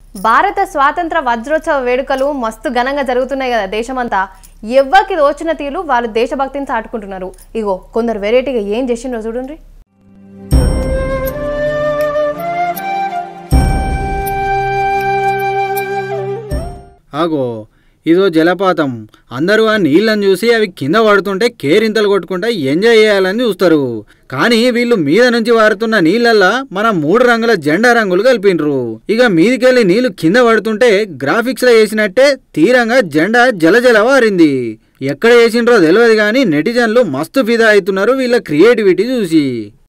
భారత స్వాతంత్ర వజ్రోత్సవ వేడుకలు మస్తు ఘనంగా జరుగుతున్నాయి కదా దేశమంతా ఎవ్వరికి దోచిన తీరు వాళ్ళు దేశభక్తిని చాటుకుంటున్నారు ఇగో కొందరు వెరైటీగా ఏం చేసిండ్రో చూడండి ఆగో ఇదో జలపాతం అందరూ ఆ నీళ్ళని చూసి అవి కింద పడుతుంటే కేరింతలు కొట్టుకుంటా ఎంజాయ్ చేయాలని చూస్తారు కానీ వీళ్ళు మీద నుంచి వారుతున్న నీళ్ళల్లా మన మూడు రంగుల జెండా రంగులు కలిపిండ్రు ఇక మీదికెళ్ళి నీళ్లు కింద పడుతుంటే గ్రాఫిక్స్ లో వేసినట్టే తీరంగా జెండా జలజల వారింది ఎక్కడ వేసిండ్రో తెలియదు కానీ నెటిజన్లు మస్తు ఫిదా అవుతున్నారు వీళ్ళ క్రియేటివిటీ చూసి